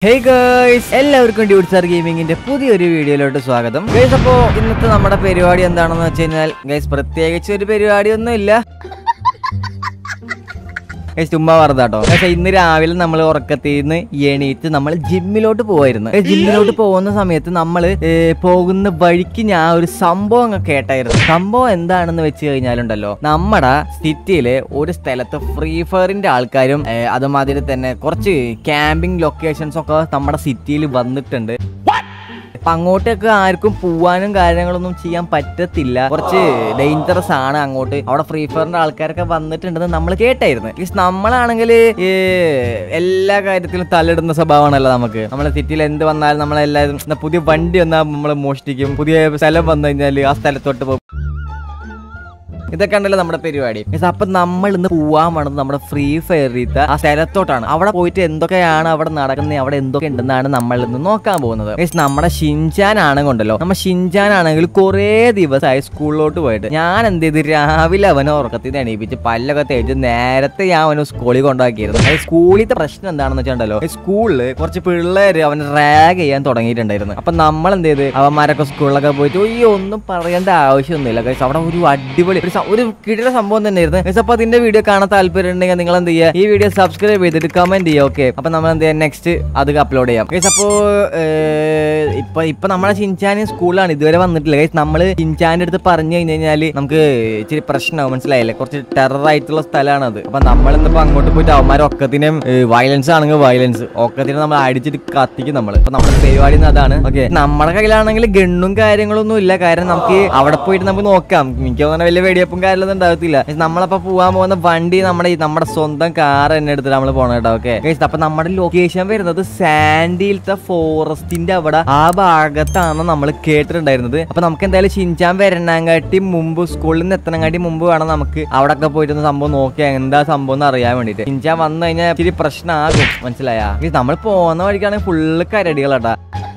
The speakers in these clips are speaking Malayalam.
ഹേയ് ഗേഴ്സ് എല്ലാവർക്കും ഡ്യൂട്ട് സാർ ഗെയിമിങ്ങിന്റെ പുതിയൊരു വീഡിയോയിലോട്ട് സ്വാഗതം ഗൈസ് അപ്പോ ഇന്നത്തെ നമ്മുടെ പരിപാടി എന്താണെന്ന് വെച്ച് കഴിഞ്ഞാൽ ഗൈസ് പ്രത്യേകിച്ച് ഒരു പരിപാടിയൊന്നും ഇല്ല ഗൈസ് ചുമ്മാ പറഞ്ഞാട്ടോ പക്ഷെ ഇന്ന് രാവിലെ നമ്മൾ ഉറക്കത്തിൽ നിന്ന് എണീറ്റ് നമ്മൾ ജിമ്മിലോട്ട് പോവായിരുന്നു ഗൈസ്, ജിമ്മിലോട്ട് പോകുന്ന സമയത്ത് നമ്മൾ പോകുന്ന വഴിക്ക് ഞാൻ ഒരു സംഭവം അങ്ങ് കേട്ടായിരുന്നു സംഭവം എന്താണെന്ന് വെച്ച് കഴിഞ്ഞാലുണ്ടല്ലോ നമ്മുടെ സിറ്റിയിലെ ഒരു സ്ഥലത്ത് ഫ്രീ ഫയറിന്റെ ആൾക്കാരും ഏ, അതുമാതിരി തന്നെ കുറച്ച് ക്യാമ്പിംഗ് ലൊക്കേഷൻസ് ഒക്കെ നമ്മുടെ സിറ്റിയിൽ വന്നിട്ടുണ്ട് അപ്പൊ അങ്ങോട്ടൊക്കെ ആർക്കും പോവാനും കാര്യങ്ങളൊന്നും ചെയ്യാൻ പറ്റത്തില്ല കുറച്ച് ഡേഞ്ചറസ് ആണ് അങ്ങോട്ട് അവിടെ ഫ്രീ ഫയറിന്റെ ആൾക്കാരൊക്കെ വന്നിട്ടുണ്ടെന്ന് നമ്മൾ കേട്ടായിരുന്നു Because നമ്മളാണെങ്കിൽ എല്ലാ കാര്യത്തിലും തള്ളിടുന്ന സ്വഭാവമാണല്ലോ നമുക്ക് നമ്മളെ സിറ്റിയിൽ എന്ത് വന്നാലും നമ്മളെല്ലാവരും എന്താ പുതിയ വണ്ടി വന്നാൽ നമ്മൾ മോഷ്ടിക്കും പുതിയ സ്ഥലം വന്നു കഴിഞ്ഞാൽ ആ സ്ഥലത്തോട്ട് പോകും ഇതൊക്കെ ഉണ്ടല്ലോ നമ്മുടെ പരിപാടി Guys, അപ്പൊ നമ്മൾ ഇന്ന് പോവാൻ വേണ്ടത് നമ്മുടെ ഫ്രീ ഫയറിത്തെ ആ സ്ഥലത്തോട്ടാണ് അവിടെ പോയിട്ട് എന്തൊക്കെയാണ് അവിടെ നടക്കുന്നത് അവിടെ എന്തൊക്കെ ഉണ്ടെന്നാണ് നമ്മൾ ഇന്ന് നോക്കാൻ പോകുന്നത് Guys, നമ്മുടെ ഷിൻചാൻ ആണെങ്കിലോ നമ്മ ഷിൻചാൻ ആണെങ്കിൽ കുറേ ദിവസമായി സ്കൂളിലോട്ട് പോയിട്ട് ഞാൻ എന്ത് ചെയ്ത് രാവിലെ അവനെ ഉറക്കത്തിൽ നിന്ന് എണീപ്പിച്ച് പല്ലൊക്കെ തേച്ച് നേരത്തെ ഞാൻ അവനെ സ്കൂളിൽ കൊണ്ടാക്കിയിരുന്നു Guys, സ്കൂളിലത്തെ പ്രശ്നം എന്താണെന്ന് വെച്ചിട്ടുണ്ടല്ലോ സ്കൂളിൽ കുറച്ച് പിള്ളേര് അവനെ റാഗ് ചെയ്യാൻ തുടങ്ങിയിട്ടുണ്ടായിരുന്നു അപ്പൊ നമ്മൾ എന്ത് ചെയ്ത് അവന്മാരൊക്കെ സ്കൂളിലൊക്കെ പോയിട്ട് ഈ ഒന്നും പറയേണ്ട ആവശ്യമൊന്നുമില്ല Guys, അവിടെ ഒരു അടിപൊളി ഒരു സ- ഒരു കിടില സംഭവം തന്നെയായിരുന്നു Guys, അപ്പൊ അതിന്റെ വീഡിയോ കാണാൻ താല്പര്യം ഉണ്ടെങ്കിൽ നിങ്ങൾ എന്ത് ചെയ്യുക ഈ വീഡിയോ സബ്സ്ക്രൈബ് ചെയ്തിട്ട് കമന്റ് ചെയ്യുക ഓക്കെ അപ്പൊ നമ്മൾ എന്ത് ചെയ്യാം നെക്സ്റ്റ് അത് അപ്ലോഡ് ചെയ്യാം Guys, അപ്പോ ഏർ, ഇപ്പൊ ഇപ്പൊ നമ്മളെ ചിഞ്ചാൻ സ്കൂളിലാണ് ഇതുവരെ വന്നിട്ടില്ല Guys, നമ്മള് ചിഞ്ചാന്റെ അടുത്ത് പറഞ്ഞു കഴിഞ്ഞ് കഴിഞ്ഞാല് നമുക്ക് ഇച്ചിരി പ്രശ്നമാവും മനസ്സിലായില്ലേ കുറച്ച് ടെറർ ആയിട്ടുള്ള സ്ഥലമാണ് അത് അപ്പൊ നമ്മൾ ഇന്നിപ്പോ അങ്ങോട്ട് പോയിട്ട് അവന്മാരെ ഒക്കത്തിനും വയലൻസ് ആണെങ്കിൽ വയലൻസ് ഒക്കത്തിനും നമ്മൾ അടിച്ചിട്ട് കത്തിക്കും നമ്മൾ അപ്പൊ നമ്മുടെ പരിപാടി ഇന്ന് അതാണ് ഓക്കെ നമ്മുടെ കയ്യിലാണെങ്കിൽ ഗണ്ണും കാര്യങ്ങളൊന്നും ഇല്ല കാരണം നമുക്ക് അവിടെ പോയിട്ട് നമുക്ക് നോക്കാം എനിക്ക് അങ്ങനെ വലിയ വെടിയപ്പും കാര്യമൊന്നും ഉണ്ടാകത്തില്ല പക്ഷെ നമ്മളപ്പോ പോകാൻ പോകുന്ന വണ്ടി നമ്മുടെ ഈ- നമ്മുടെ സ്വന്തം കാർ തന്നെ എടുത്തിട്ട് നമ്മൾ പോകണം കേട്ടോ ഓക്കെ അപ്പൊ നമ്മുടെ ലൊക്കേഷൻ വരുന്നത് സാൻഡിയിലത്തെ ഫോറസ്റ്റിന്റെ അവിടെ ആ ഭാഗത്താണ് നമ്മൾ കേട്ടിട്ടുണ്ടായിരുന്നത് അപ്പൊ നമുക്ക് എന്തായാലും ഷിൻചാൻ വരണങ്ങാട്ടി മുമ്പ് സ്കൂളിൽ നിന്ന് എത്തണങ്ങാട്ടി മുമ്പ് വേണം നമുക്ക് അവിടെ ഒക്കെ പോയിട്ട് ഒന്ന് സംഭവം നോക്കിയാ എന്താ സംഭവം എന്ന് അറിയാൻ വേണ്ടിട്ട് ഷിൻചാൻ വന്നു കഴിഞ്ഞാൽ ഇച്ചിരി പ്രശ്നമാകും മനസ്സിലായാ നമ്മൾ പോകുന്ന വഴിക്കാണെങ്കിൽ ഫുള്ള് കരടികളാട്ടാ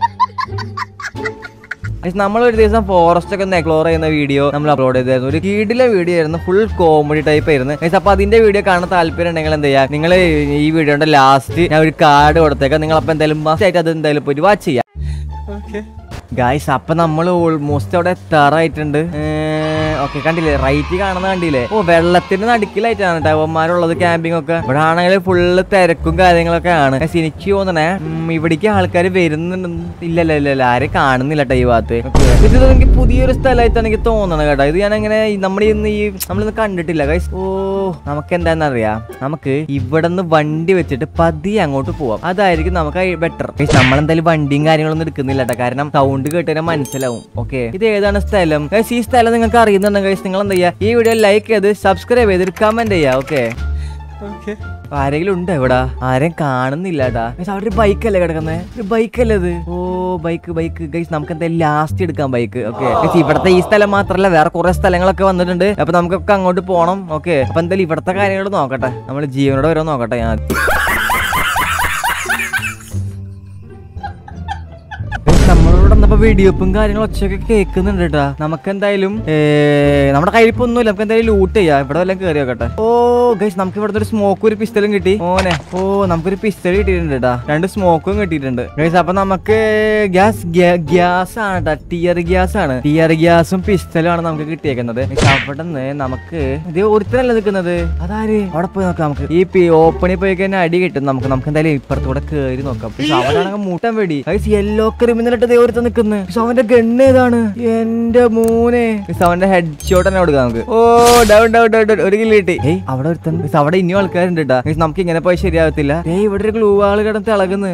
നമ്മൾ ഒരു ദിവസം ഫോറസ്റ്റ് ഒക്കെ ഒന്ന് എക്സ്പ്ലോർ ചെയ്യുന്ന വീഡിയോ നമ്മൾ അപ്ലോഡ് ചെയ്തായിരുന്നു ഒരു കീടിലെ വീഡിയോ ആയിരുന്നു ഫുൾ കോമഡി ടൈപ്പ് ആയിരുന്നു Guys, അപ്പൊ അതിന്റെ വീഡിയോ കാണാൻ താല്പര്യം ഉണ്ടെങ്കിൽ എന്ത് ചെയ്യാം നിങ്ങൾ ഈ വീഡിയോയുടെ ലാസ്റ്റ് ഞാൻ ഒരു കാർഡ് കൊടുത്തേക്കാം നിങ്ങൾ അപ്പൊ എന്തായാലും മസ്റ്റ് ആയിട്ട് അത് എന്തായാലും പോയിട്ട് വാച്ച് ചെയ്യാം ഗായ്സ് അപ്പൊ നമ്മൾ ഓൾമോസ്റ്റ് അവിടെ എത്താറായിട്ടുണ്ട് ഓക്കെ കണ്ടില്ലേ റൈറ്റ് കാണുന്ന കണ്ടില്ലേ ഓ വെള്ളത്തിന്റെ നടുക്കിലായിട്ടാണ് കേട്ടോ അവന്മാരുള്ളത് ക്യാമ്പിംഗ് ഒക്കെ ഇവിടെ ആണെങ്കിൽ ഫുള്ള് തിരക്കും കാര്യങ്ങളൊക്കെ ആണ് Guys, എനിക്ക് തോന്നണേ ഉം, ഇവിടേക്ക് ആൾക്കാർ വരുന്നുണ്ട് ഇല്ല ഇല്ല ഇല്ല ഇല്ല ആരും കാണുന്നില്ല കേട്ടോ ഈ ഭാഗത്ത് Okay. ഇത് എനിക്ക് പുതിയൊരു സ്ഥലമായിട്ടാണ് എനിക്ക് തോന്നണത് കേട്ടോ ഇത് ഞാൻ അങ്ങനെ നമ്മുടെ ഇന്ന് ഈ നമ്മളിന്ന് കണ്ടിട്ടില്ല ഗൈസ് ഓ നമുക്ക് എന്താണെന്നറിയാം നമുക്ക് ഇവിടെ നിന്ന് വണ്ടി വെച്ചിട്ട് പതിയെ അങ്ങോട്ട് പോവാം അതായിരിക്കും നമുക്ക് ബെറ്റർ നമ്മളെന്തായാലും വണ്ടിയും കാര്യങ്ങളൊന്നും എടുക്കുന്നില്ല കേട്ടോ കാരണം സൗണ്ട് കേട്ടുകഴിഞ്ഞാൽ മനസ്സിലാവും ഓക്കെ ഇത് ഏതാണ് സ്ഥലം ഗൈസ് ഈ സ്ഥലം നിങ്ങൾക്ക് അറിയുന്നുണ്ടെങ്കിൽ ഗൈസ് നിങ്ങൾ എന്താ ചെയ്യുക ഈ വീഡിയോ ലൈക്ക് ചെയ്ത് സബ്സ്ക്രൈബ് ചെയ്തിട്ട് കമന്റ് ചെയ്യുക ഓക്കെ ആരെങ്കിലും ഉണ്ടോ ഇവിടെ ആരെയും കാണുന്നില്ല കേട്ടാ ഗൈസ് അവിടെ ഒരു ബൈക്ക് അല്ലേ കിടക്കുന്നത് ഒരു ബൈക്ക് അല്ലേ അത് ഓ ബൈക്ക് ബൈക്ക് ഗൈസ് നമുക്ക് എന്തായാലും ലാസ്റ്റ് എടുക്കാം ബൈക്ക് ഓക്കെ ഇവിടത്തെ ഈ സ്ഥലം മാത്രല്ല വേറെ കുറെ സ്ഥലങ്ങളൊക്കെ വന്നിട്ടുണ്ട് അപ്പൊ നമുക്കൊക്കെ അങ്ങോട്ട് പോകണം ഓക്കെ അപ്പൊ എന്തായാലും ഇവിടത്തെ കാര്യങ്ങൾ നോക്കട്ടെ നമ്മൾ ജീവനോട് വരെ നോക്കട്ടെ ഞാൻ നമ്മളോട് വന്നപ്പോ വെടിവെപ്പും കാര്യങ്ങളും ഒച്ചയൊക്കെ കേൾക്കുന്നുണ്ട് കേട്ടാ നമുക്ക് എന്തായാലും നമ്മുടെ കയ്യിൽ ഇപ്പൊ ഒന്നുമില്ല നമുക്ക് എന്തായാലും ലൂട്ട് ചെയ്യാം ഇവിടെ വല്ലതും കയറി നോക്കട്ടെ ഓ ഗൈസ് നമുക്ക് ഇവിടുത്തെ ഒരു സ്മോക്കും ഒരു പിസ്റ്റലും കിട്ടി ഓനെ ഓ നമുക്കൊരു പിസ്റ്റൽ കിട്ടിയിട്ടുണ്ട് കേട്ടാ രണ്ട് സ്മോക്കും കിട്ടിയിട്ടുണ്ട് ഗൈസ് അപ്പൊ നമുക്ക് ഗ്യാസ് ഗ്യാസ് ആണ് കേട്ടാ ടിയർ ഗ്യാസ് ആണ് ടിയർ ഗ്യാസും പിസ്റ്റലും ആണ് നമുക്ക് കിട്ടിയേക്കുന്നത് Guys, അവിടെ നിന്ന് നമുക്ക് ഇത് ഒരുത്തരല്ല നിൽക്കുന്നത് അതാര് അവിടെ പോയി നോക്കാം നമുക്ക് ഈ പി ഓപ്പണിൽ പോയി കഴിഞ്ഞാൽ അടി കിട്ടും നമുക്ക് നമുക്ക് എന്തായാലും ഇപ്പുറത്തൂടെ കയറി നോക്കാം പക്ഷെ അവനാണെങ്കിൽ മൂട്ടം വെടി ഗൈസ് യെല്ലോ ക്രിമിനലിട്ട് ദൈവത്തെ നിൽക്കുന്നത് പക്ഷെ അവന്റെ ഗണ്ണ് ഏതാണ് എന്റെ മൂനെ Guys, അവന്റെ ഹെഡ് ഷോട്ട് തന്നെ കൊടുക്കാം നമുക്ക് ഓ ഡൗൺ ഡൗൺ ഡൗൺ ഡൗൺ ഒരു കിലോ കിട്ടി ഏയ് അവിടെ ഒരുത്തൻ Guys, അവിടെ ഇനിയും ആൾക്കാരുണ്ട് കേട്ടാ Guys, നമുക്ക് ഇങ്ങനെ പോയി ശരിയാവത്തില്ല ഏയ് ഇവിടെ ഒരു ഗ്ലൂ ആള് കിടന്ന് തിളകുന്നു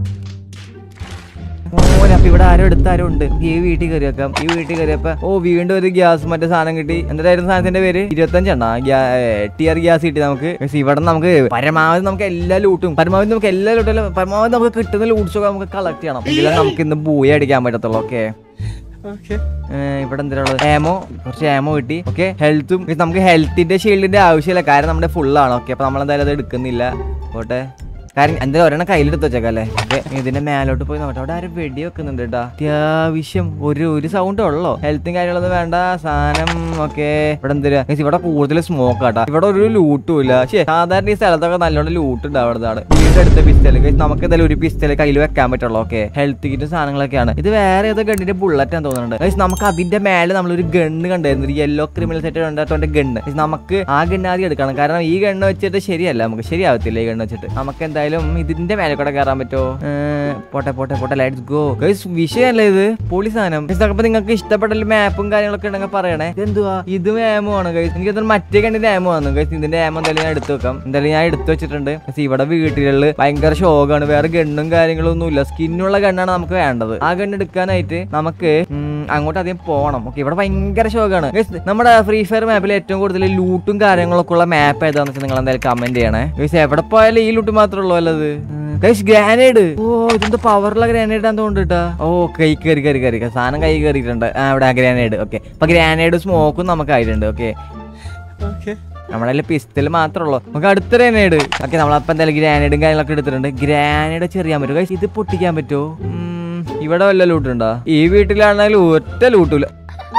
ഓനെ അപ്പൊ ഇവിടെ ആരും എടുത്ത ആരും ഉണ്ട് നമുക്ക് ഈ വീട്ടിൽ കയറി വെക്കാം ഈ വീട്ടിൽ കയറിയപ്പോ ഓ വീണ്ടും ഒരു ഗ്യാസ് മറ്റേ സാധനം കിട്ടി എന്തായിരുന്നു സാധനത്തിന്റെ പേര് ഇരുപത്തഞ്ചെണ്ണ ടിയർ ഗ്യാസ് കിട്ടി നമുക്ക് പക്ഷേ ഇവിടെ നമുക്ക് പരമാവധി നമുക്ക് എല്ലാ ലൂട്ടും പരമാവധി നമുക്ക് എല്ലാ ലൂട്ടും പരമാവധി നമുക്ക് കിട്ടുന്ന ലൂട്ട്സ് ഒക്കെ നമുക്ക് കളക്ട് ചെയ്യണം എങ്കിലേ നമുക്ക് ഇന്ന് ബൂയി അടിക്കാൻ പറ്റത്തുള്ളൂ ഓക്കെ ഇവിടെ എന്തിനുള്ളത് ഏമോ കുറച്ച് ഏമോ കിട്ടി ഓക്കെ ഹെൽത്തും നമുക്ക് ഹെൽത്തിന്റെ ഷീൽഡിന്റെ ആവശ്യമില്ല കാരണം നമ്മുടെ ഫുൾ ആണ് ഓക്കെ അപ്പൊ നമ്മൾ എന്തായാലും അത് എടുക്കുന്നില്ല പോട്ടെ കാരണം എന്തായാലും ഒരെണ്ണം കയ്യിലെടുത്ത് വെച്ചേക്കാം അല്ലേ ഓക്കെ ഇതിന്റെ മേലോട്ട് പോയി നോക്കട്ടെ അവിടെ ആരും വെടി വെക്കുന്നുണ്ട് കേട്ടോ അത്യാവശ്യം ഒരു ഒരു സൗണ്ട് ഉള്ളോ ഹെൽത്തും കാര്യങ്ങളൊന്നും വേണ്ട സാധനം ഓക്കെ ഇവിടെ എന്തിനാ Guys, ഇവിടെ കൂടുതൽ സ്മോക്ക് ആട്ടാ ഇവിടെ ഒരു ലൂട്ടും ഇല്ല പക്ഷേ സാധാരണ ഈ സ്ഥലത്തൊക്കെ നല്ലോണം ലൂട്ട് ഉണ്ടാവുന്നതാണ് വീടിന്റെ അടുത്ത പിസ്റ്റൽ നമുക്ക് എന്തായാലും ഒരു പിസ്റ്റൽ കയ്യിൽ വെക്കാൻ പറ്റുള്ളൂ ഓക്കെ ഹെൽത്ത് കിറ്റും സാധനങ്ങളൊക്കെയാണ് ഇത് വേറെ ഏതോ ഗണ്ണിന്റെ ബുള്ളറ്റ് ആണെന്ന് തോന്നുന്നുണ്ട് Guys, നമുക്ക് അതിന്റെ മേലെ നമ്മളൊരു ഗണ്ണ് കണ്ടായിരുന്നു ഒരു യെല്ലോ ക്രിമിനൽ സെറ്റ് ഉണ്ടാത്തോണ്ട് ഗണ്ണ് നമുക്ക് ആ ഗണ്ണ് ആദ്യം എടുക്കണം കാരണം ഈ ഗണ്ണ് വെച്ചിട്ട് ശരിയല്ല നമുക്ക് ശരിയാവത്തില്ല ഈ ഗണ്ണ് വെച്ചിട്ട് നമുക്ക് എന്തായാലും ഇതിന്റെ മേലെ കൂടെ കയറാൻ പറ്റുമോ ഏർ, പോട്ടെ പോട്ടെ പോട്ടെ ലെറ്റ്സ് ഗോ ഗൈസ് വിഷയമല്ലേ ഇത് പൊളി സാധനം Guys, അപ്പൊ നിങ്ങൾക്ക് ഇഷ്ടപ്പെട്ട മാപ്പും കാര്യങ്ങളൊക്കെ ഉണ്ടെങ്കിൽ പറയണേ ഇതെന്തുവാ ഇത് ആമോ ആണ് ഗൈസ് എനിക്ക് തോന്നുന്നു മറ്റേ കണ്ണിന്റെ ആമോ ആണ് ഗൈസ് ഇതിന്റെ ആമോ എന്തായാലും ഞാൻ എടുത്തു വെക്കാം എന്തായാലും ഞാൻ എടുത്തു വെച്ചിട്ടുണ്ട് Guys, ഇവിടെ വീട്ടിലുള്ള ഭയങ്കര ഷോക്കാണ് വേറെ ഗണ്ണും കാര്യങ്ങളൊന്നും ഇല്ല സ്കിന്നുള്ള ഗണ്ണാണ് നമുക്ക് വേണ്ടത് ആ ഗണ്ണ് എടുക്കാനായിട്ട് നമുക്ക് ഉം, അങ്ങോട്ട് ആദ്യം പോകണം ഓക്കെ ഇവിടെ ഭയങ്കര ഷോക്കാണ് Guys, നമ്മുടെ ഫ്രീ ഫയർ മാപ്പിൽ ഏറ്റവും കൂടുതൽ ലൂട്ടും കാര്യങ്ങളൊക്കെ ഉള്ള മാപ്പ് ഏതാന്ന് വെച്ചാൽ നിങ്ങൾ എന്തായാലും കമന്റ് ചെയ്യണേ ഗൈസ് എവിടെ പോയാലും ഈ ലൂട്ട് മാത്രമേ ഉള്ളൂ അല്ലത് ഗൈസ് ഗ്രാനേഡ് ഓ ഇതെന്താ പവറുള്ള ഗ്രാനേഡ് ആണെന്ന് തോന്നിട്ടാ ഓ കൈ കയറി കയറി കയറി സാധനം കൈ കയറിയിട്ടുണ്ട് ആ ഇവിടെ ഗ്രാനേഡ് ഓക്കെ അപ്പൊ ഗ്രാനേഡ് സ്മോക്കും നമുക്ക് ആയിട്ടുണ്ട് ഓക്കെ നമ്മുടെ കയ്യിൽ പിസ്റ്റൽ മാത്രമേ ഉള്ളൂ നമുക്ക് അടുത്ത ഗ്രാനേഡ് ഓക്കെ നമ്മളപ്പം എന്തായാലും ഗ്രാനേഡും കാര്യങ്ങളൊക്കെ എടുത്തിട്ടുണ്ട് ഗ്രാനേഡ് ചെറിയാൻ പറ്റുമോ Guys, ഇത് പൊട്ടിക്കാൻ പറ്റുമോ ഉം, ഇവിടെ വല്ല ലൂട്ടുണ്ടോ ഈ വീട്ടിലാണെങ്കിലും ഒറ്റ ലൂട്ടില്ല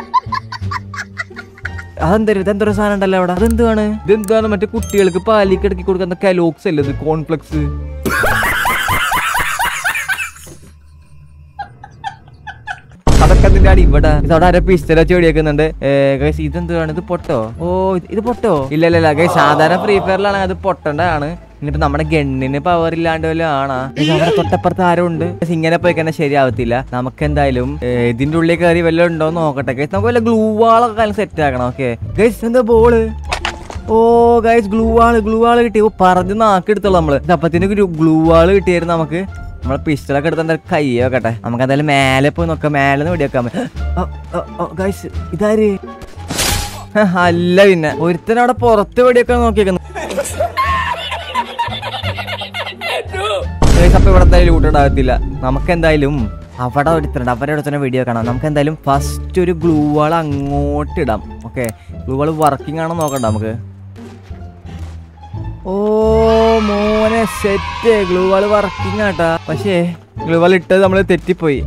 അതെന്തൊരു ഇതെന്തൊരു സാധനം ഉണ്ടല്ലോ അവിടെ അതെന്താണ് ഇതെന്താണ് മറ്റേ കുട്ടികൾക്ക് പാലിക്ക് ഇടക്കി കൊടുക്കുന്ന കലോക്സ് അല്ലേ ഇത് കോൺഫ്ലെക്സ് അതൊക്കെ അതിന്റെ ഇവിടെ ഇത് അവിടെ ആരോ പിസ്റ്റല ചെടി വെക്കുന്നുണ്ട് ഗൈസ് ഇതെന്താണ് ഇത് പൊട്ടോ ഓ ഇത് ഇത് പൊട്ടോ ഇല്ല ഇല്ല ഇല്ല ഗൈസ് സാധാരണ ഫ്രീ ഫയറിലാണ് അത് പൊട്ടേണ്ടതാണ് ഇനിയിപ്പോ നമ്മുടെ ഗണ്ണിന് പവർ ഇല്ലാണ്ട് വല്ലതും ആണാ ഇത് അവിടെ തൊട്ടപ്പുറത്ത് ആരും ഉണ്ട് Guys, ഇങ്ങനെ പോയി കഴിഞ്ഞാൽ ശരിയാവത്തില്ല നമുക്ക് എന്തായാലും ഏ, ഇതിന്റെ ഉള്ളിൽ കയറി വല്ലതും ഉണ്ടോ എന്ന് നോക്കട്ടെ ഗൈസ് നമുക്ക് വല്ല ഗ്ലൂ വാളൊക്കെ കാലം സെറ്റ് ആക്കണം ഓക്കെ ഗൈസ് എന്താ ബോള് ഓ guys gloo wall gloo wall കിട്ടി ഓ പറഞ്ഞ് നാക്കെടുത്തോളൂ നമ്മള് ഇത് അപ്പത്തിന് ഗ്ലൂ വാള് കിട്ടിയായിരുന്നു നമുക്ക് നമ്മളെ പിസ്റ്റളൊക്കെ എടുത്ത് എന്തായാലും കൈ വെക്കട്ടെ നമുക്ക് എന്തായാലും മേലെ പോയി നോക്കാം മേലെ നിന്ന് വെടിവെക്കാൻ ഗൈസ് ഇതാര് ഹ, അല്ല പിന്നെ ഒരുത്തൻ അവിടെ പുറത്ത് വെടിവെക്കാൻ നോക്കിയേക്കുന്നു Guys, അപ്പൊ ഇവിടെ എന്തായാലും ലൂട്ടുണ്ടാകത്തില്ല നമുക്ക് എന്തായാലും അവിടെ ഒരുത്തരുണ്ട് അവരുടെ അടുത്ത് തന്നെ വീഡിയോ കാണാം നമുക്ക് എന്തായാലും ഫസ്റ്റ് ഒരു ഗ്ലൂ വാൾ അങ്ങോട്ട് ഇടാം ഓക്കെ ഗ്ലൂ വാൾ വർക്കിംഗ് ആണോ നോക്കണ്ട നമുക്ക് ഓ മോനെ സെറ്റ് ഗ്ലൂ വാൾ വർക്കിംഗ് ആട്ടാ പക്ഷേ ഗ്ലൂ വാൾ ഇട്ടത് നമ്മൾ തെറ്റിപ്പോയി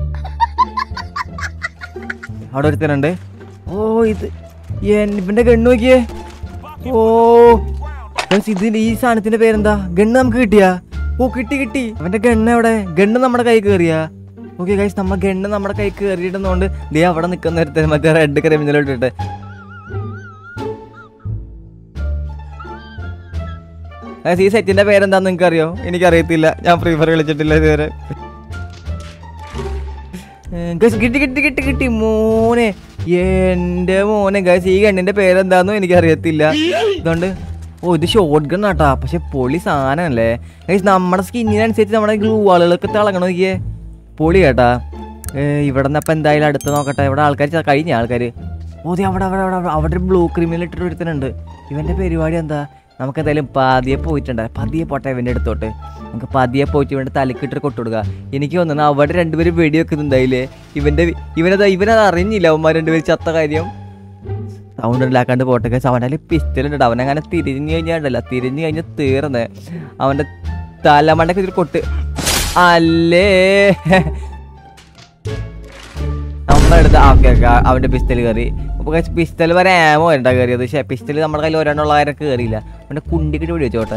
അവിടെ ഒരുത്തനുണ്ട് ഓ ഇത് എൻ- ഇവന്റെ ഗണ്ണ് നോക്കിയേ ഓ guys, ഇതിന്റെ ഈ സാധനത്തിന്റെ പേരെന്താ ഗണ്ണ് നമുക്ക് കിട്ടിയാ ഓ കിട്ടി കിട്ടി അവന്റെ ഗണ്ണ് എവിടെ ഗണ്ണ് നമ്മുടെ കൈ കയറിയാ ഓക്കെ ഗൈസ് നമ്മ ഗണ്ണ് നമ്മുടെ കൈ കയറിയിടുന്നോണ്ട് ദേ അവിടെ നിൽക്കുന്ന ഒരുത്തൻ മറ്റേ റെഡ് ക്രിമിനലോട്ടിട്ട് ഈ സെറ്റിന്റെ പേരെന്താന്ന് നിങ്ങൾക്ക് അറിയോ എനിക്കറിയത്തില്ല ഞാൻ ഫ്രീ ഫയർ കളിച്ചിട്ടില്ല ഇതുവരെ ഗസ് കിട്ടി കിട്ടി കിട്ടി കിട്ടി മോനെ എന്റെ മോനെ ഗസ് ഈ ഗണ്ണിന്റെ പേരെന്താന്നും എനിക്കറിയത്തില്ല അതുകൊണ്ട് ഓ ഇത് ഷോർട്ട് ഗൺ ആട്ടാ പക്ഷെ പൊളി സാധനമല്ലേ ഗൈസ് നമ്മുടെ സ്കിന്നിനനുസരിച്ച് നമ്മുടെ ഗ്ലൂ ആളുകളൊക്കെ തിളങ്ങണം നോക്കിയേ പൊളി കേട്ടാ ഏ, ഇവിടെ നിന്ന് അപ്പം എന്തായാലും അടുത്ത് നോക്കട്ടെ ഇവിടെ ആൾക്കാർ കഴിഞ്ഞ ആൾക്കാർ ഓ ദേ അവിടെ അവിടെ അവിടെ അവിടെ അവിടെ ഒരു ബ്ലൂ ക്രീമിൽ ഇട്ടിട്ട് ഒരുത്തനുണ്ട് ഇവന്റെ പരിപാടി എന്താ നമുക്ക് എന്തായാലും പതിയെ പോയിട്ടുണ്ട് പതിയെ പോട്ടെ ഇവന്റെ അടുത്തോട്ട് നമുക്ക് പതിയെ പോയിട്ട് ഇവന്റെ തലക്കിട്ട് കൊട്ടുകൊടുക്കുക എനിക്ക് തോന്നുന്നു അവിടെ രണ്ടുപേരും വെടി വെക്കുന്നുണ്ടായില്ലേ ഇവന്റെ ഇവനത് ഇവനത് അറിഞ്ഞില്ല അവന്മാർ രണ്ടുപേരും ചത്ത കാര്യം സൗണ്ട് ഉണ്ടാക്കാണ്ട് പോട്ടെ അവൻ്റെ പിസ്റ്റലുണ്ട് അവനങ്ങനെ തിരിഞ്ഞു കഴിഞ്ഞാണ്ടല്ല തിരിഞ്ഞു കഴിഞ്ഞാൽ തീർന്ന് അവന്റെ തലമണ്ടക്ക് ഇതിൽ കൊട്ട് അല്ലേ നമ്മളെടുത്ത് ഓക്കെ ഓക്കെ അവന്റെ പിസ്റ്റൽ കയറി അപ്പൊ പിസ്റ്റൽ വരെ ആമോ ഉണ്ടാ കയറിയത് പക്ഷേ പിസ്റ്റൽ നമ്മുടെ കയ്യിൽ ഒരെണ്ണമുള്ള കാര്യം കയറിയില്ല അവന്റെ കുണ്ടിക്കിട്ട് പിടി വെച്ചോട്ടെ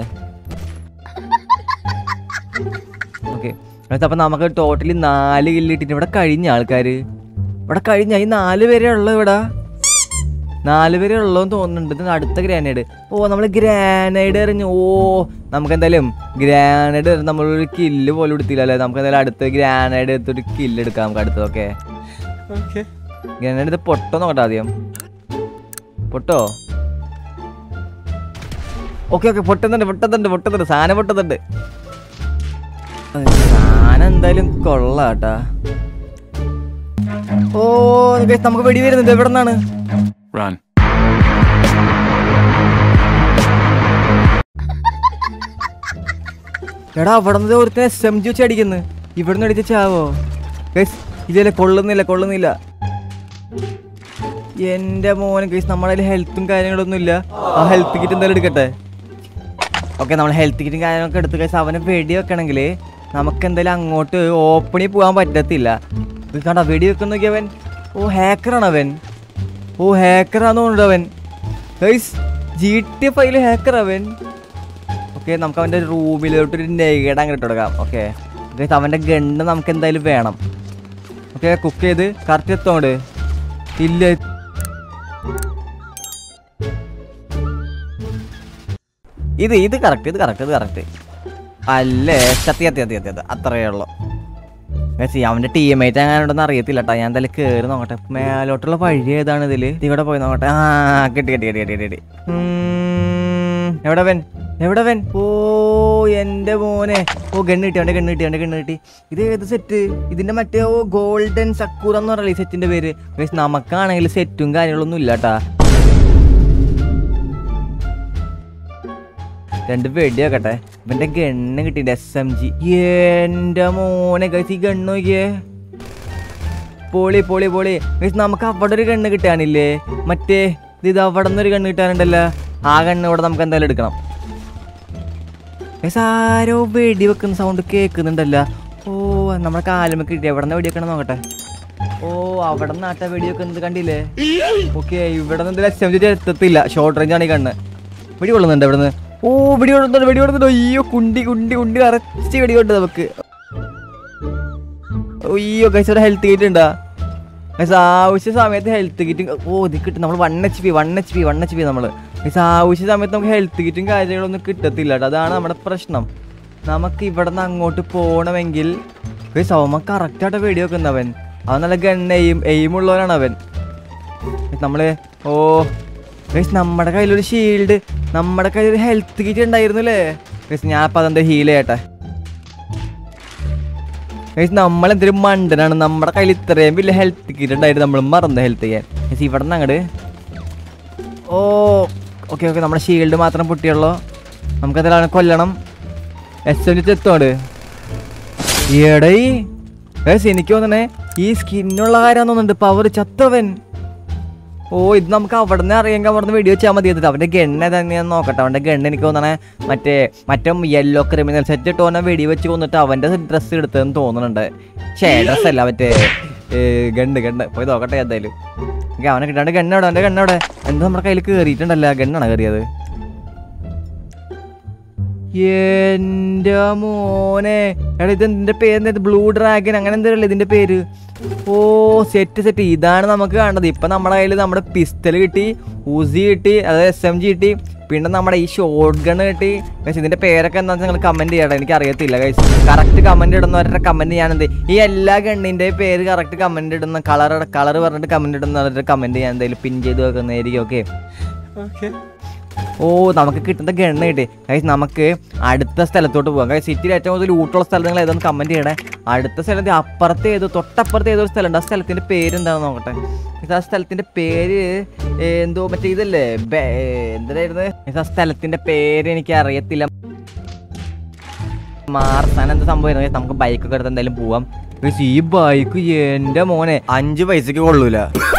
ഓക്കെ അപ്പൊ നമുക്ക് ടോട്ടലി നാല് കില്ല് ഇട്ടിട്ട് ഇവിടെ കഴിഞ്ഞ ആൾക്കാര് ഇവിടെ കഴിഞ്ഞ ഈ നാല് പേരെ ഉള്ളു ഇവിടെ നാല് പേരെ ഉള്ളതെന്ന് തോന്നുന്നുണ്ട് ഇത് അടുത്ത ഗ്രാനൈഡ് ഓ നമ്മൾ ഗ്രാനൈഡ് എറിഞ്ഞു ഓ നമുക്ക് എന്തായാലും ഗ്രാനൈഡ് എറിഞ്ഞ് നമ്മളൊരു കില്ല് പോലും എടുത്തില്ല അല്ലേ നമുക്ക് എന്തായാലും അടുത്ത ഗ്രാനൈഡ് എടുത്തൊരു കില്ല് എടുക്കാം നമുക്ക് അടുത്തതൊക്കെ ഗ്രാനൈഡ് ഇത് പൊട്ടോ നോക്കട്ടെ ആദ്യം പൊട്ടോ ഓക്കെ ഓക്കെ പൊട്ടുന്നുണ്ട് പൊട്ടുന്നുണ്ട് പൊട്ടുന്നുണ്ട് സാധനം പൊട്ടുന്നുണ്ട് അത് സാധനം എന്തായാലും കൊള്ളാട്ടാ ഓ guys, നമുക്ക് വെടി വരുന്നുണ്ട് എവിടെ നിന്നാണ് Run. എടാ അവിടെ നിന്ന് ഒരുത്തനെ എസ് എം ജി വെച്ച് അടിക്കുന്നു ഇവിടെ നിന്ന് അടിച്ച ചാവോ ഗൈസ് ഇതിലെ കൊള്ളുന്നില്ല കൊള്ളുന്നില്ല എന്റെ മോനെ ഗൈസ് നമ്മുടെ കയ്യിൽ ഹെൽത്തും കാര്യങ്ങളൊന്നും ഇല്ല ആ ഹെൽത്ത് കിറ്റ് എന്തായാലും എടുക്കട്ടെ ഓക്കെ നമ്മൾ ഹെൽത്ത് കിറ്റും കാര്യങ്ങളൊക്കെ എടുത്ത് കഴിച്ച് അവനെ വെടി വെക്കണമെങ്കിൽ നമുക്ക് എന്തായാലും അങ്ങോട്ട് ഓപ്പണിൽ പോകാൻ പറ്റത്തില്ല ഇത് കണ്ട വെടി വെക്കുന്ന അവൻ ഓ ഹാക്കറാണ് അവൻ ഓ ഹാക്കറാന്ന് തോന്നുന്നുണ്ട് അവൻ guys G T file hacker അവൻ ഓക്കെ നമുക്ക് അവൻ്റെ റൂമിലോട്ട് ഒരു നെയ്ഡ് അങ്ങോട്ട് ഇട്ട് കൊടുക്കാം ഓക്കെ ഗൈസ് അവൻ്റെ ഗണ്ണ് നമുക്ക് എന്തായാലും വേണം ഓക്കെ കുക്ക് ചെയ്ത് കറക്റ്റ് എത്തോണ്ട് ഇല്ല ഇത് ഇത് കറക്റ്റ് ഇത് കറക്റ്റ് ഇത് കറക്റ്റ് അല്ലേ സത്യ സത്യ സത്യ സത്യ അത്രയേ ഉള്ളൂ ഗൈസ്, അവന്റെ ടീമേറ്റ് അങ്ങനെ ഉണ്ടെന്ന് അറിയത്തില്ല കേട്ടോ ഞാൻ എന്തായാലും കേറി നോക്കട്ടെ മേലോട്ടുള്ള വഴി ഏതാണ് ഇതില് ഇവിടെ പോയി നോക്കട്ടെ ആ കിട്ടി കിട്ടി കിട്ടി കിട്ടി കിട്ടി ഉം, എവിടെ വൻ എവിടെ വൻ ഓ എന്റെ മോനെ ഓ ഗണ്ണ് കിട്ടി അവന്റെ ഗണ്ണ് കിട്ടി അവന്റെ ഗണ്ണ് കിട്ടി ഇത് ഏത് സെറ്റ് ഇതിന്റെ മറ്റേ ഓ ഗോൾഡൻ സക്കൂർ എന്ന് പറയല്ലേ ഈ സെറ്റിന്റെ പേര് ഗൈസ്, നമുക്കാണെങ്കിൽ സെറ്റും കാര്യങ്ങളൊന്നും ഇല്ല കേട്ടാ രണ്ട് വെടി വെക്കട്ടെ ഇവന്റെ ഗണ്ണ് കിട്ടിയിട്ട് എസ് എം ജി എന്റെ മോനെ ഗൈസ് ഈ ഗണ്ണ് നോക്കിയേ പൊളി പൊളി പൊളി ഗൈസ് നമുക്ക് അവിടെ ഒരു ഗണ്ണ് കിട്ടാനില്ലേ മറ്റേ ഇത് അവിടെ നിന്ന് ഒരു ഗണ്ണ് കിട്ടാനുണ്ടല്ലോ ആ ഗണ്ണ് ഇവിടെ നമുക്ക് എന്തായാലും എടുക്കണം ഗൈസ് ആരോ വെടി വെക്കുന്ന സൗണ്ട് കേൾക്കുന്നുണ്ടല്ലോ ഓ നമ്മുടെ കാലുമ കിട്ടി എവിടെ നിന്ന് വെടി വെക്കണം നോക്കട്ടെ ഓ അവിടെ നിന്ന് ആട്ടാ വെടി വെക്കുന്നത് കണ്ടില്ലേ ഓക്കെ ഇവിടെ നിന്ന് എസ് എം ജി എത്തത്തില്ല ഷോർട്ട് റേഞ്ച് ആണ് ഈ കണ്ണ് വെടി കൊള്ളുന്നുണ്ട് ഇവിടെ നിന്ന് ഓ വെടി കൊള്ളുന്നുണ്ട് വെടി കൊള്ളുന്നുണ്ട് അയ്യോ കുണ്ടി കുണ്ടി കുണ്ടി അറച്ച് വെടി കൊണ്ട് നമുക്ക് അയ്യോ ഗൈസ് ഇവിടെ ഹെൽത്ത് കിറ്റ് ഉണ്ടാ ഗൈസ് ആവശ്യ സമയത്ത് ഹെൽത്ത് കിറ്റും ഓ ഇത് കിട്ടും നമ്മൾ one H P one H P one H P നമ്മൾ ഗൈസ് ആവശ്യ സമയത്ത് നമുക്ക് ഹെൽത്ത് കിറ്റും കാര്യങ്ങളൊന്നും കിട്ടത്തില്ല കേട്ടോ അതാണ് നമ്മുടെ പ്രശ്നം നമുക്ക് ഇവിടെ നിന്ന് അങ്ങോട്ട് പോകണമെങ്കിൽ ഗൈസ് അവൻ കറക്റ്റായിട്ട് വെടി വെക്കുന്നവൻ അവൻ നല്ല ഗൺ എയിം എയിമുള്ളവനാണ് അവൻ നമ്മള് ഓ ഗൈസ് നമ്മുടെ കയ്യിലൊരു ഷീൽഡ് നമ്മുടെ കയ്യിൽ ഹെൽത്ത് കിറ്റ് ഉണ്ടായിരുന്നു അല്ലേ ഗൈസ് ഞാൻ അപ്പം അതെന്താ ഹീൽ ചെയ്യട്ടെ ഗൈസ് നമ്മൾ എന്തൊരു മണ്ടനാണ് നമ്മുടെ കയ്യിൽ ഇത്രയും വലിയ ഹെൽത്ത് കിറ്റ് ഉണ്ടായിരുന്നു നമ്മൾ മറന്നു ഹെൽത്ത് ചെയ്യാൻ ഗൈസ് ഇവിടെ നിന്ന് അങ്ങോട്ട് ഓ ഓക്കെ ഓക്കെ നമ്മുടെ ഷീൽഡ് മാത്രം പൊട്ടിയുള്ളൂ നമുക്കതിലാണ് കൊല്ലണം എസ് എൻ എത്തോണ്ട് എടേ ഗൈസ് എനിക്ക് തോന്നണേ ഈ സ്കിന്നുള്ള കാര്യം തോന്നുന്നുണ്ട് പവർ ചത്തവൻ ഓ ഇത് നമുക്ക് അവിടെ നിന്ന് അറിയാമെങ്കിൽ അവിടെ നിന്ന് വെടി വെച്ചാൽ മതി എന്നിട്ട് അവൻ്റെ ഗണ്ണ് തന്നെയാന്ന് നോക്കട്ടെ അവൻ്റെ ഗണ്ണ് എനിക്ക് തോന്നണേ മറ്റേ മറ്റേ യെല്ലോ ക്രിമിനൽ സെറ്റ് ഇട്ട് അവനെ വെടി വെച്ച് കൊന്നിട്ട് അവൻ്റെ ഡ്രസ്സ് എടുത്തതെന്ന് തോന്നുന്നുണ്ട് ഷേ ഡ്രസ് അല്ല മറ്റേ ഗണ്ണ് ഗണ്ണ് പോയി നോക്കട്ടെ എന്തായാലും എനിക്ക് അവനെ കിട്ടാണ്ട് ഗണ്ണ് അവിടെ അവൻ്റെ ഗണ്ണ് അവിടെ എന്താ നമ്മുടെ കയ്യിൽ കയറിയിട്ടുണ്ടല്ലോ ഗണ്ണാണ് കയറിയത് എന്റെ മോനെ എടാ ഇത് ഇതിന്റെ പേര് ഇത് ബ്ലൂ ഡ്രാഗൺ അങ്ങനെ എന്തല്ലേ ഇതിന്റെ പേര് ഓ സെറ്റ് സെറ്റ് ഇതാണ് നമുക്ക് കാണുന്നത് ഇപ്പൊ നമ്മുടെ കയ്യിൽ നമ്മുടെ പിസ്റ്റൽ കിട്ടി ഉസി കിട്ടി അതായത് എസ് എം ജി കിട്ടി പിന്നെ നമ്മുടെ ഈ ഷോർട്ട് ഗൺ കിട്ടി ഗൈസ് ഇതിന്റെ പേരൊക്കെ എന്താണെന്ന് നിങ്ങൾ കമന്റ് ചെയ്യട്ടെ എനിക്ക് അറിയത്തില്ല ഗൈസ് കറക്റ്റ് കമന്റ് ഇടുന്നവരുടെ കമന്റ് ഞാൻ എന്ത് ഈ എല്ലാ ഗണ്ണിന്റെ പേര് കറക്റ്റ് കമന്റ് ഇടുന്ന കളർ കളർ പറഞ്ഞിട്ട് കമന്റ് ഇടുന്നവരുടെ കമന്റ് ഞാൻ എന്തായാലും പിൻ ചെയ്ത് വെക്കുന്നതായിരിക്കും ഓക്കെ ഓ നമുക്ക് കിട്ടുന്ന ഗണ്ണ് കിട്ടി ഗൈസ് നമുക്ക് അടുത്ത സ്ഥലത്തോട്ട് പോകാം ഗൈസ് സിറ്റിയിൽ ഏറ്റവും കൂടുതൽ ഊട്ടുള്ള സ്ഥലം നിങ്ങൾ ഏതൊന്ന് കമന്റ് ചെയ്യണേ അടുത്ത സ്ഥലത്ത് അപ്പുറത്ത് ഏതോ തൊട്ടപ്പുറത്ത് ഏതോ ഒരു സ്ഥലമുണ്ട് ആ സ്ഥലത്തിന്റെ പേര് എന്താണെന്ന് നോക്കട്ടെ ഗൈസ്, ആ സ്ഥലത്തിന്റെ പേര് ഏ, എന്തോ മറ്റേ ഇതല്ലേ ബേ- എന്തായിരുന്നു ഗൈസ്, ആ സ്ഥലത്തിന്റെ പേര് എനിക്ക് അറിയത്തില്ല മാർസാൻ എന്താ സംഭവം ഗൈസ്, നമുക്ക് ബൈക്കൊക്കെ എടുത്ത് എന്തായാലും പോവാം ഗൈസ്, ഈ ബൈക്ക് എന്റെ മോനെ അഞ്ച് പൈസക്ക് കൊള്ളൂല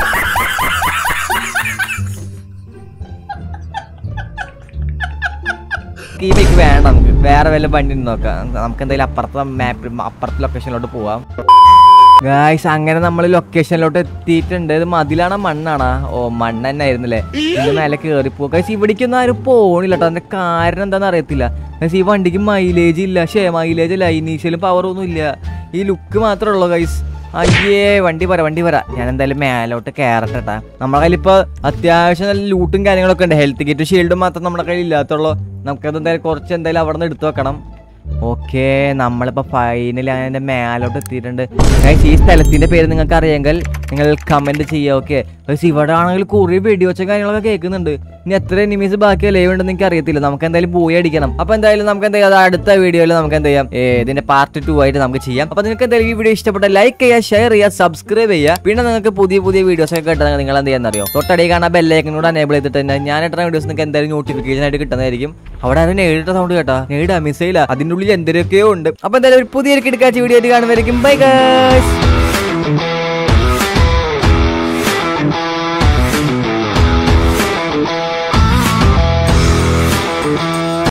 ഈ ബൈക്ക് വേണ്ട നമുക്ക് വേറെ വല്ല വണ്ടി നോക്കാം നമുക്ക് എന്തായാലും അപ്പുറത്തെ മാപ്പിൽ അപ്പുറത്തെ ലൊക്കേഷനിലോട്ട് പോവാം ഗായ്സ് അങ്ങനെ നമ്മൾ ലൊക്കേഷനിലോട്ട് എത്തിയിട്ടുണ്ട് ഇത് മതിലാണോ മണ്ണാണോ ഓ മണ്ണ് തന്നെ ആയിരുന്നല്ലേ ഇതിന്റെ മേലെ കയറി പോവാ ഗൈസ് ഇവിടേക്കൊന്നും ആരും പോണില്ല കേട്ടോ അതിന്റെ കാരണം എന്താണെന്ന് അറിയത്തില്ല ഗൈസ് ഈ വണ്ടിക്ക് മൈലേജ് ഇല്ല ഷേ മൈലേജ് ഇല്ല ഇനീഷ്യലും പവർ ഒന്നും ഇല്ല ഈ ലുക്ക് മാത്രമേ ഉള്ളൂ ഗൈസ് അയ്യേ വണ്ടി പറ വണ്ടി പറ ഞാൻ എന്തായാലും മേലോട്ട് കയറട്ടെ ട്ടാ. നമ്മുടെ കയ്യിൽ ഇപ്പൊ അത്യാവശ്യം നല്ല ലൂട്ടും കാര്യങ്ങളൊക്കെ ഉണ്ട് ഹെൽത്ത് കിറ്റ് ഷീൽഡും മാത്രം നമ്മുടെ കയ്യിൽ ഇല്ലാത്തുള്ളൂ നമുക്കത് എന്തായാലും കുറച്ച് എന്തായാലും അവിടെ നിന്ന് എടുത്തു വെക്കണം ഓക്കെ നമ്മളിപ്പോ ഫൈനലി അതിന്റെ മേലോട്ട് എത്തിയിട്ടുണ്ട് Guys, ഈ സ്ഥലത്തിന്റെ പേര് നിങ്ങൾക്ക് അറിയാമെങ്കിൽ നിങ്ങൾ കമന്റ് ചെയ്യുക ഓക്കെ ഇവിടെ ആണെങ്കിൽ കുറെ വെടിവെച്ച കാര്യങ്ങളൊക്കെ കേൾക്കുന്നുണ്ട് ഇനി എത്ര എനിമീസ് ബാക്കി ലൈവ് ഉണ്ടെന്ന് എനിക്ക് അറിയത്തില്ല നമുക്ക് എന്തായാലും പോയി അടിക്കണം അപ്പൊ എന്തായാലും നമുക്ക് എന്തായാലും അത് അടുത്ത വീഡിയോയിൽ നമുക്ക് എന്ത് ചെയ്യാം ഏ, ഇതിന്റെ പാർട്ട് ടു ആയിട്ട് നമുക്ക് ചെയ്യാം അപ്പൊ നിങ്ങൾക്ക് എന്തായാലും ഈ വീഡിയോ ഇഷ്ടപ്പെട്ട ലൈക്ക് ചെയ്യുക ഷെയർ ചെയ്യുക സബ്സ്ക്രൈബ് ചെയ്യുക പിന്നെ നിങ്ങൾക്ക് പുതിയ പുതിയ വീഡിയോസ് ഒക്കെ കിട്ടുന്നത് നിങ്ങൾ എന്ത് ചെയ്യാൻ അറിയോ തൊട്ടടി കാണാൻ ബെല്ലൈക്കനോട് അനേബിൾ ചെയ്തിട്ട് തന്നെ ഞാൻ ഇട്ടുന്ന വീഡിയോസ് നിങ്ങൾക്ക് എന്തായാലും നോട്ടിഫിക്കേഷൻ ആയിട്ട് കിട്ടുന്നതായിരിക്കും അവിടെ ആരും നേരിട്ട സൗണ്ട് കേട്ടാ നേടാ മിസൈല അതിന്റെ ഉള്ളിൽ എന്തൊക്കെയോ ഉണ്ട് അപ്പൊ എന്തായാലും ഒരു പുതിയ കിടക്കാച്ച വീഡിയോ ആയിട്ട് കാണുമായിരിക്കും ബൈ ഗൈസ്